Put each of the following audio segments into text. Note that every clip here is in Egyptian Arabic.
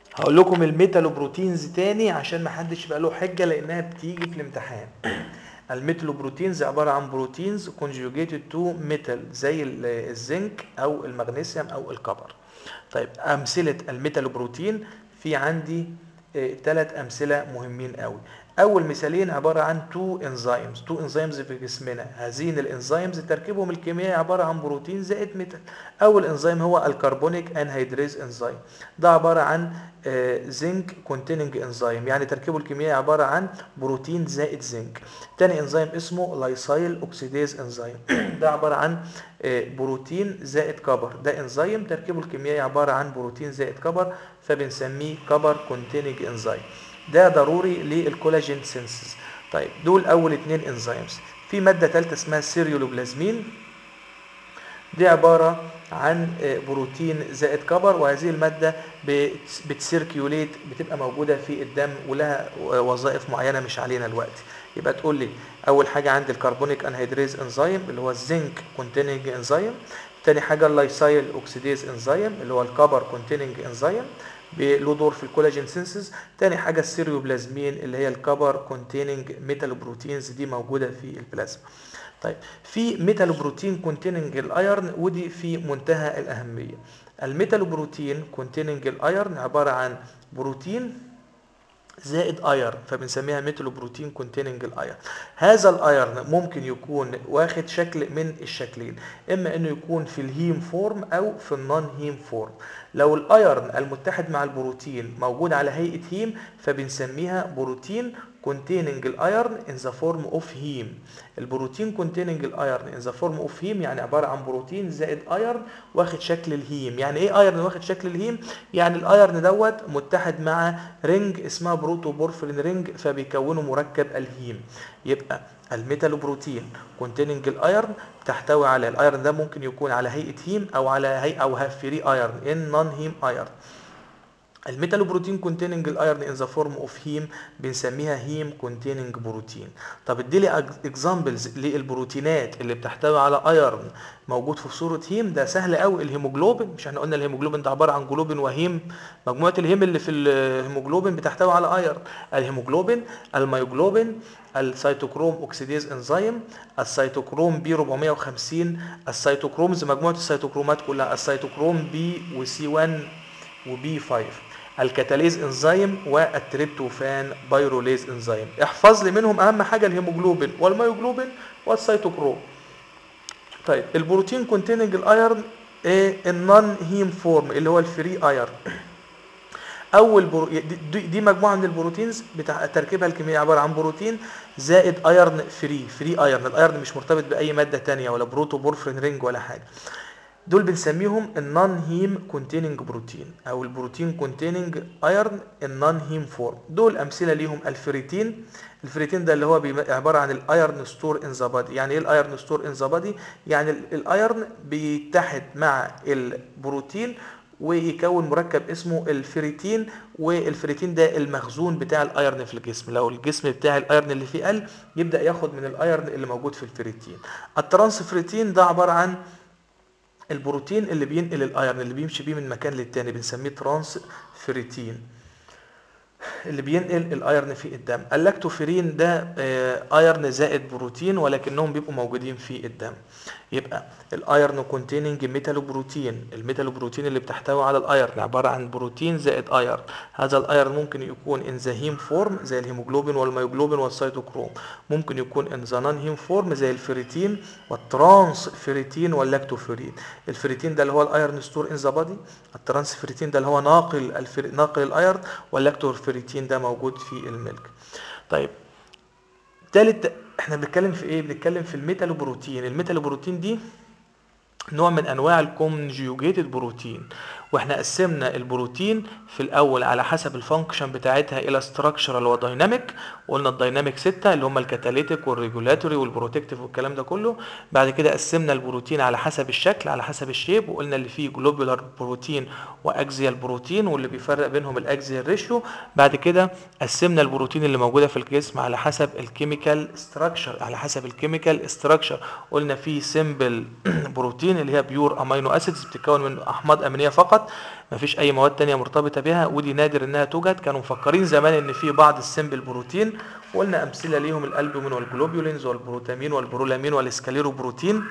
هقول لكم الميتالوبروتينز تاني عشان ما حدش يبقى له حجه لانها بتيجي في الامتحان الميتالوبروتينز عباره عن بروتينز كونجوجيتد تو ميتال زي ال- الزنك او المغنيسيوم او الكبر طيب امثله الميتالوبروتين في عندي ثلاث امثله مهمين قوي اول مثالين عباره عن تو انزيمز تو انزيمز في جسمنا هذين الانزيمز تركيبهم الكيميائي عباره عن بروتين زائد ميتال اول انزيم هو الكربونيك انهيدريز انزيم ده عباره عن زنك كونتيننج انزيم يعني تركيبه الكيميائي عباره عن بروتين زائد زنك تاني انزيم اسمه لايسايل اوكسيديز انزيم ده عباره عن آه، بروتين زائد كبر ده انزيم تركيبه الكيميائي عباره عن بروتين زائد كبر فبنسميه كبر كونتيننج انزيم ده ضروري للكولاجين سينسز طيب دول اول اتنين انزيمز في ماده ثالثه اسمها سيريولوبلازمين دي عبارة عن آه، بروتين زائد كبر وهذه المادة بت- بتسيركيوليت بتبقى موجودة في الدم ولها وظائف معينة مش علينا الوقت يبقى تقول لي أول حاجة عندي الكربونيك انهيدريز انزيم اللي هو الزنك كونتيننج انزيم تاني حاجة اللايسايل اوكسيديز انزيم اللي هو الكبر كونتيننج انزيم له دور في الكولاجين سينسز تاني حاجة السيريوبلازمين اللي هي الكبر كونتيننج ميتال بروتينز دي موجودة في البلازما طيب في ميتال بروتين كونتيننج الايرن ودي في منتهى الاهميه الميتال بروتين كونتيننج الايرن عباره عن بروتين زائد ايرن فبنسميها ميتال بروتين كونتيننج الايرن هذا الايرن ممكن يكون واخد شكل من الشكلين اما انه يكون في الهيم فورم او في النون هيم فورم لو الايرن المتحد مع البروتين موجود على هيئه هيم فبنسميها بروتين containing الايرن in the form of heme البروتين containing الايرن in the form of heme يعني عباره عن بروتين زائد ايرن واخد شكل الهيم يعني ايه ايرن واخد شكل الهيم يعني الايرن دوت متحد مع رينج اسمها بروتوبورفرين رينج فبيكونوا مركب الهيم يبقى الميتال بروتين containing الايرن تحتوي على الايرن ده ممكن يكون على هيئه هيم او على هيئه او فري ايرن ان نون هيم ايرن الميتال بروتين كونتيننج الايرن ان ذا فورم اوف هيم بنسميها هيم كونتيننج بروتين طب ادي لي اكزامبلز للبروتينات اللي بتحتوي على ايرن موجود في صوره هيم ده سهل قوي الهيموجلوبين مش احنا قلنا الهيموجلوبين ده عباره عن جلوبين وهيم مجموعه الهيم اللي في الهيموجلوبين بتحتوي على ايرن الهيموجلوبين الميوجلوبين السيتوكروم اوكسيديز انزيم السيتوكروم بي 450 السيتوكرومز مجموعه السيتوكرومات كلها السيتوكروم بي وسي 1 وبي 5 الكتاليز انزيم والتريبتوفان بايروليز انزيم احفظ لي منهم اهم حاجه الهيموجلوبين والميوجلوبين والسيتوكروم طيب البروتين كونتيننج الايرن ايه النون هيم فورم اللي هو الفري ايرن اول برو... دي, دي مجموعه من البروتينز بتاع تركيبها الكيميائي عباره عن بروتين زائد ايرن فري فري ايرن الايرن مش مرتبط باي ماده تانية ولا بروتوبورفرين رينج ولا حاجه دول بنسميهم النون هيم كونتيننج بروتين او البروتين كونتيننج ايرن النون هيم فورم دول امثله ليهم الفريتين الفريتين ده اللي هو عباره عن الايرن ستور ان ذا بادي يعني ايه الايرن ستور ان ذا بادي يعني الايرن بيتحد مع البروتين ويكون مركب اسمه الفريتين والفريتين ده المخزون بتاع الايرن في الجسم لو الجسم بتاع الايرن اللي فيه قل يبدا ياخد من الايرن اللي موجود في الفريتين الترانسفريتين ده عباره عن البروتين اللي بينقل الايرن اللي بيمشي بيه من مكان للتاني بنسميه ترانس فريتين اللي بينقل الايرن في الدم اللاكتوفيرين ده ايرن زائد بروتين ولكنهم بيبقوا موجودين في الدم يبقى الايرن كونتيننج ميتال بروتين الميتال بروتين اللي بتحتوي على الايرن عباره عن بروتين زائد ايرن هذا الايرن ممكن يكون ان ذا هيم فورم زي الهيموجلوبين والميوجلوبين والسيتوكروم ممكن يكون ان ذا نون هيم فورم زي الفيريتين والترانس فيريتين واللاكتوفيرين الفيريتين ده اللي هو الايرن ستور ان ذا بادي الترانس فيريتين ده اللي هو ناقل الفر... ناقل الايرن واللاكتوفيريتين ده موجود في الملك طيب تالت احنا بنتكلم في ايه بنتكلم في الميتال بروتين الميتال بروتين دي نوع من انواع الكونجيوجيتد بروتين واحنا قسمنا البروتين في الاول على حسب الفانكشن بتاعتها الى ستراكشرال ودايناميك وقلنا الدايناميك ستة اللي هم الكاتاليتيك والريجولاتوري والبروتكتيف والكلام ده كله بعد كده قسمنا البروتين على حسب الشكل على حسب الشيب وقلنا اللي فيه جلوبولار بروتين واكزيال بروتين واللي بيفرق بينهم الاكزيال ريشيو بعد كده قسمنا البروتين اللي موجوده في الجسم على حسب الكيميكال ستراكشر على حسب الكيميكال ستراكشر قلنا في سيمبل بروتين اللي هي بيور امينو اسيدز بتتكون من احماض امينيه فقط فقط مفيش اي مواد تانية مرتبطة بها ودي نادر انها توجد كانوا مفكرين زمان ان في بعض السمبل بروتين وقلنا امثلة ليهم الالبومين والجلوبيولينز والبروتامين والبرولامين والاسكاليروبروتين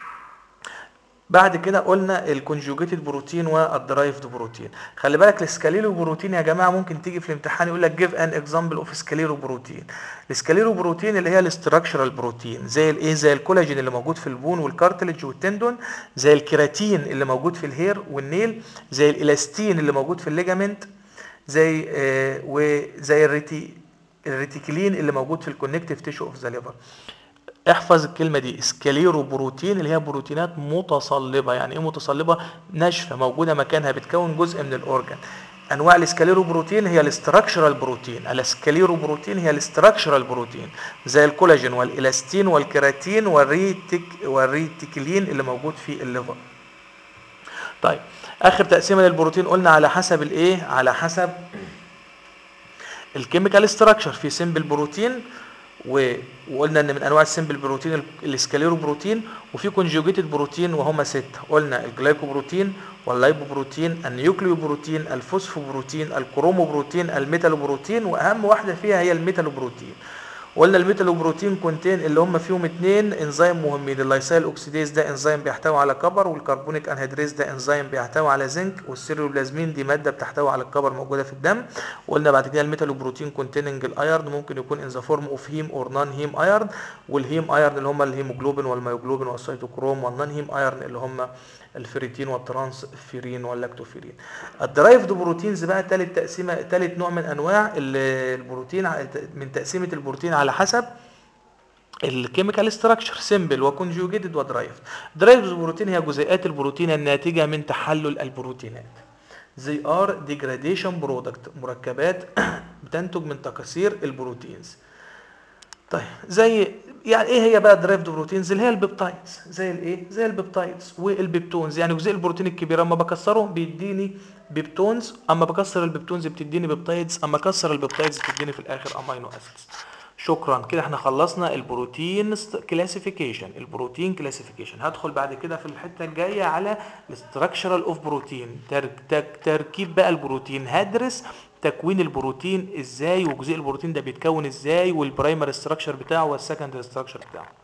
بعد كده قلنا الكونجوجيتد بروتين والدرايفد بروتين خلي بالك السكاليرو بروتين يا جماعه ممكن تيجي في الامتحان يقول لك جيف ان اكزامبل اوف سكاليرو بروتين السكاليرو بروتين اللي هي الاستراكشرال بروتين زي الايه زي الكولاجين اللي موجود في البون والكارتلج والتندون زي الكيراتين اللي موجود في الهير والنيل زي الالاستين اللي موجود في الليجامنت زي آه وزي الريتي الريتيكلين اللي موجود في الكونكتيف تيشو اوف ذا ليفر احفظ الكلمه دي سكاليرو بروتين اللي هي بروتينات متصلبه يعني ايه متصلبه ناشفه موجوده مكانها بتكون جزء من الاورجن انواع السكاليرو بروتين هي الاستراكشرال بروتين السكاليرو بروتين هي الاستراكشرال بروتين زي الكولاجين والالاستين والكيراتين والريتيك والريتيكلين اللي موجود في الليفر طيب اخر تقسيمه للبروتين قلنا على حسب الايه على حسب الكيميكال ستراكشر في سمبل بروتين وقلنا ان من انواع السمبل بروتين الاسكاليرو بروتين وفي كونجوجيتد بروتين وهما ستة قلنا الجلايكوبروتين واللايبوبروتين النيوكليوبروتين الفوسفوبروتين الكروموبروتين الميتالوبروتين واهم واحده فيها هي الميتالوبروتين قلنا الميتالوبروتين كونتين اللي هم فيهم اتنين انزيم مهمين اللايسايل اوكسيديز ده انزيم بيحتوي على كبر والكربونيك انهيدريز ده انزيم بيحتوي على زنك والسيروبلازمين دي ماده بتحتوي على الكبر موجوده في الدم وقلنا بعد كده الميتالوبروتين كونتيننج الايرن ممكن يكون ان ذا فورم اوف هيم اور نون هيم ايرن والهيم ايرن اللي هم الهيموجلوبين والمايوجلوبين والسيتوكروم والنون هيم ايرن اللي هم الفيريتين والترانسفيرين واللاكتوفيرين الدرايفد بروتينز بقى ثالث تقسيمه ثالث نوع من انواع البروتين من تقسيمه البروتين على حسب الكيميكال ستراكشر سيمبل وكونجوجيتد ودرايفد درايفد بروتين هي جزيئات البروتين الناتجه من تحلل البروتينات زي ار ديجراديشن برودكت مركبات بتنتج من تكاثير البروتينز طيب زي يعني ايه هي بقى الدرايفد بروتينز اللي هي البيبتايدز زي الايه زي البيبتايدز والبيبتونز يعني جزيء البروتين الكبير اما بكسره بيديني بيبتونز اما بكسر البيبتونز بتديني بيبتايدز اما اكسر البيبتايدز بتديني في الاخر امينو اسيدز شكرا كده احنا خلصنا البروتين كلاسيفيكيشن البروتين كلاسيفيكيشن هدخل بعد كده في الحته الجايه على الاستراكشرال اوف بروتين تركيب بقى البروتين هدرس تكوين البروتين ازاي وجزيء البروتين ده بيتكون ازاي والبرايمري ستراكشر بتاعه والسكندري ستراكشر بتاعه